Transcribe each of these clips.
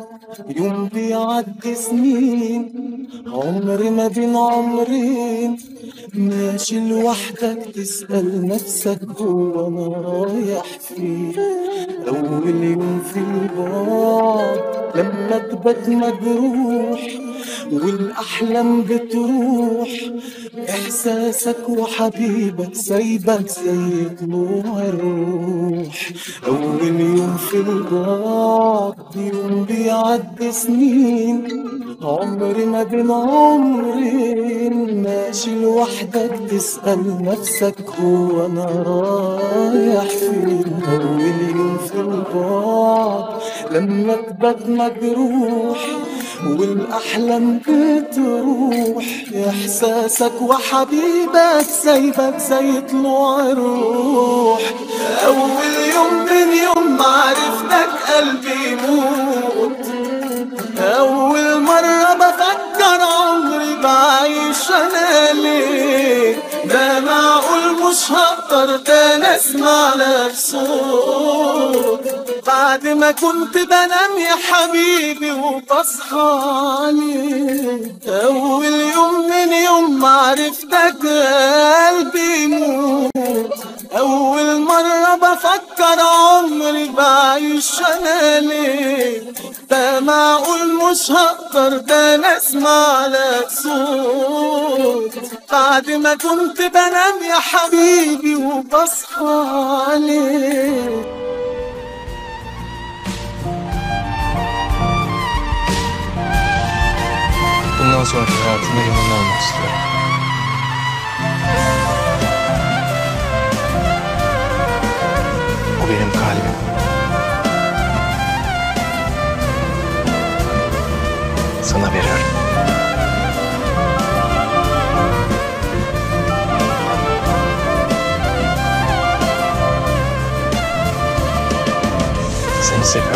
يوم بيعدي سنين عمر ما بين عمرين ماشي لوحدك تسأل نفسك هو أنا رايح فين أول يوم في البعد لما تبات مجروح والأحلام بتروح إحساسك وحبيبك سايبك زي طلوع الروح أول يوم في البعد يوم بيعدي سنين عمر ما بين عمرين ماشي لوحدك تسأل نفسك هو أنا رايح فين أول يوم في البعد لما تبات مجروح والأحلام بتروح إحساسك وحبيبك سايبك زي طلوع الروح أول يوم من يوم ما عرفتك قلبي يموت أول مرة بفكر عمري بعيش أنا ليه ده معقول مش هقدر تاني أسمع لك صوت بعد ما كنت بنام يا حبيبي وبصحى عليك أول يوم من يوم ما عرفتك قلبي يموت أول مرة بفكر عمري بعيش أنا ليه ده معقول مش هقدر تاني أسمع لك صوت بعد ما كنت بنام يا حبيبي وبصحى عليك Bundan sonraki hayatımda yanında olmak istiyorum. O benim kalbim. Sana veriyorum. Seni seviyorum.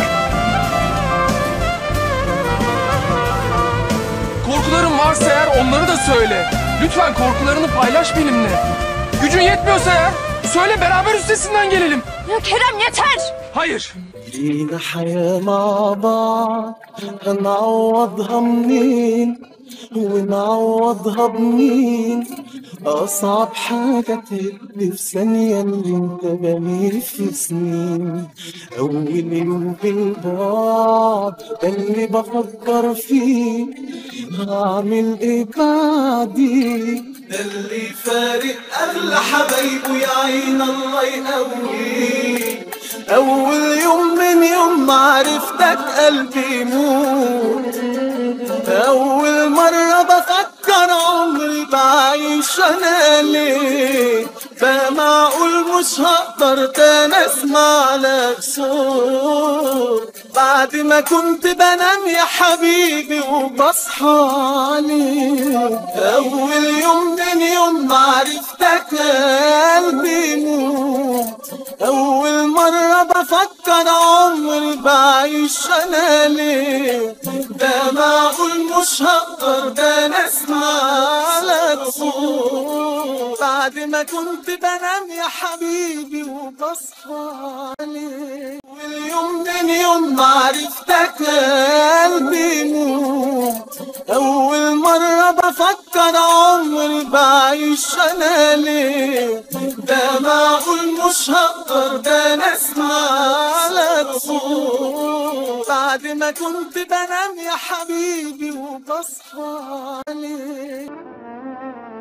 Korkuların varsa eğer onları da söyle. Lütfen korkularını paylaş benimle. Gücün yetmiyorsa eğer söyle beraber üstesinden gelelim. Ya Kerem yeter. Hayır. لينا حياة مع بعض هنعوضها منين ونعوضها بمين أصعب حاجة تهد في ثانية اللي انت بنيه في سنين أول يوم بالبعد ده اللي بفكر فيه هعمل ايه بعدين ده اللي فارق أغلى حبايبه يا عين الله يقويه أول يوم من يوم ما عرفتك قلبي يموت أول مرة بفكر عمري بعيش أنا ليه ده معقول مش هقدر تاني أسمع لك صوت بعد ما كنت بنام يا حبيبي وبصحى عليك أول يوم من يوم ما عرفتك قلبي يموت أول مرة بفكر عمري بعيش أنا ليه ده معقول مش هقدر ده أنا أسمع لك صوت بعد ما كنت بنام يا حبيبي وبصحى عليك واليوم من يوم ما عرفتك قلبي يموت أول مرة بفكر عمري بعيش أنا ليه ده معقول مش هقدر ده أنا أسمع لك صوت بعد ما كنت بنام يا حبيبي وبصحى عليك